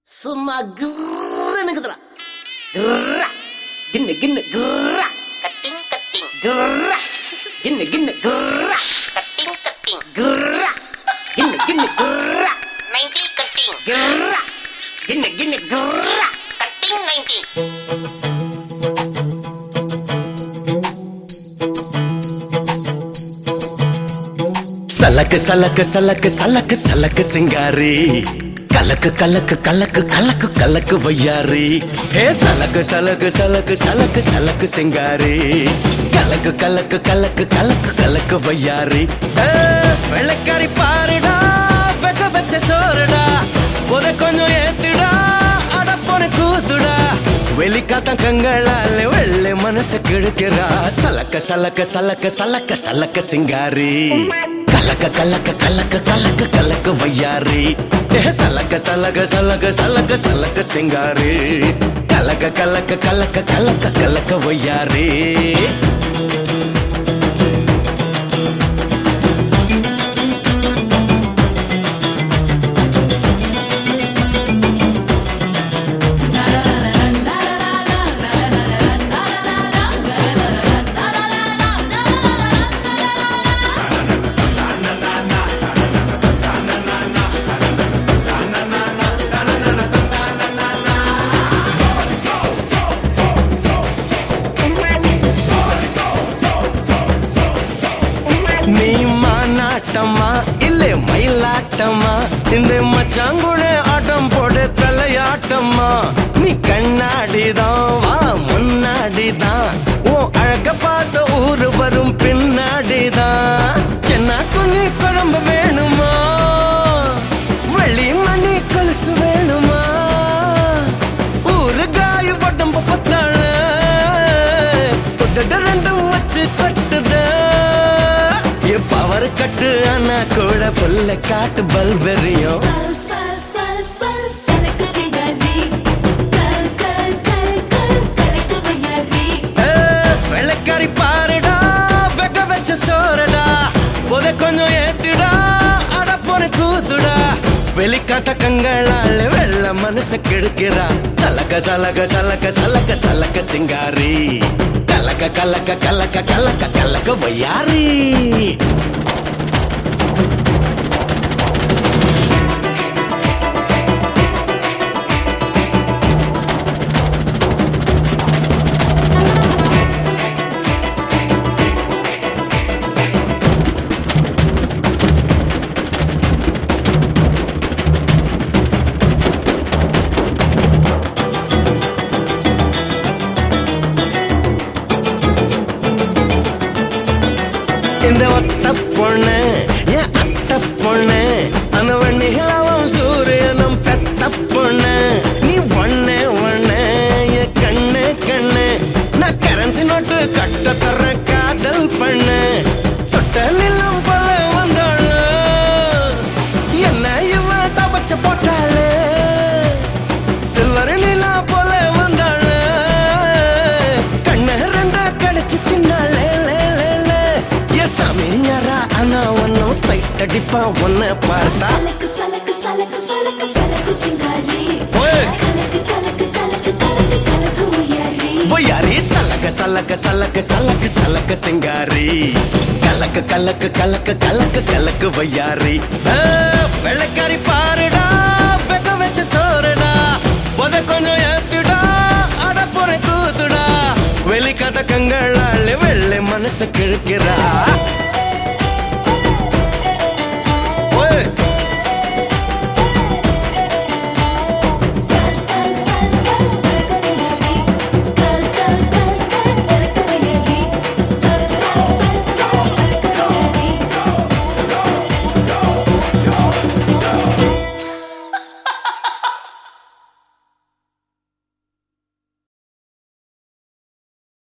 சும்மா கிருக்குதுடா கிர்ரா கின்னு கின்னு கிர்ரா கட்டிங் கட்டிங் கிர்ரா கின்னு கின்னு கிர்ரா கட்டிங் கட்டிங் கிர்ரா கின்னு கின்னு கிர்ரா நைன்டி கட்டிங் கிர்ரா கின்னு கின்னு கிர்ரா கட்டிங் நைன்டி சலக்கு சலக்கு சலக்கு சலக்கு சலக்கு சிங்காரி கலக்கு கலக்கு கலக்கு கலக்கு கலக்கு வையாரி ஹே சலக்கு சலக்கு சலக்கு சலக்கு சலக்கு சிங்காரி கலக்கு கலக்கு கலக்கு கலக்கு கலக்கு வையாரி ஏ, வெள்ளைக்காரி பாருடா வெக்க வச்ச சோறுடா புத கொஞ்சம் ஏத்துடா அடப்பொன கூத்துடா வெளிக்காத்தம் கங்களால வெள்ளை மனச கிழக்கிறா சலக்க சலக்க சலக்க சலக்க சலக்க சிங்காரி கலக்க கலக்க கலக்க கலக்க கலக்க வையாரி ஏ, சலக்க சலக சலக சலக சலக்க சிங்காரி கலக்க கலக்க கலக்க கலக்க கலக்க வையாரி நீ மாநாட்டமா இல்ல மயிலாட்டமா இந்த மச்சாங்குட ஆட்டம் போடு தலையாட்டமா நீ கண்ணாடிதான் வா முன்னாடிதான் ஓ அழக பார்த்த ஊரு வரும் பின்னாடிதான் சென்னா குனி குழம்பு வேணுமா வெள்ளி மணி கொலுசு வேணுமா ஊறுகாய் உடம்பு பத்தாழ புத்தட ரெண்டும் வச்சு கட்டுத பவர் கட்டு ஆனா கூட புல்ல காட்டு பல்பெரியும் Sal, sal, sal, sal, சலக்கு சிகாரி. கல், கல், கல், கல், கலக்கு வையாரி. வெள்ளக்காரி பாருடா வெக்க வச்ச சோறடா புத கொஞ்சம் ஏத்துடா அடப்பொன கூத்துடா வெளிக்காட்ட கங்களால வெள்ள மனச கெடுக்கிறா சலக்க சலக சலக்க சலக்க சலக்க சிங்காரி கலக்க கலக்க கலக்க கலக்க கலக்க வையாரி இந்த ஒத்த பொண்ணு என் அத்த பொண்ணு அந்த வண்ணிகளாவும் சூரியனும் பெத்த பொண்ணு நீ ஒண்ணு ஒண்ணு என் கண்ணு கண்ணு நான் கரன்சி நோட்டு கட்ட தர்ற காதல் பண்ணு சொட்ட நிலம் போல வந்தாள் என்ன இவ தபச்ச போட்டாளு சில்வர் நிலா போல வந்தாள் கண்ண ரெண்டா கடிச்சு தின்னாளே லே, லே, லே. என் சாமி யாரா ஆனா ஒன்னும் சைட் அடிப்பா உன்னை பார்த்தா சலக்கு, சலக்கு, சலக்கு, சலக்கு, சலக்கு சிகாரி. ஓய். கலக்கு, கலக்கு, கலக்கு, கலக்கு, கலக்கு வையாரி. பொய்யாரி சலக்க சலக்க சலக்க சலக்க சலக்க சிங்காரி கலக்க கலக்க கலக்க கலக்க கலக்க வையாரி ஆ, வெள்ளைக்காரி பாருடா வெக்க வச்ச சோறுடா புத கொஞ்சம் ஏத்துடா அட போற கூத்துடா வெளிக்காட்ட கங்களால வெள்ளை மனச கிழக்கிறா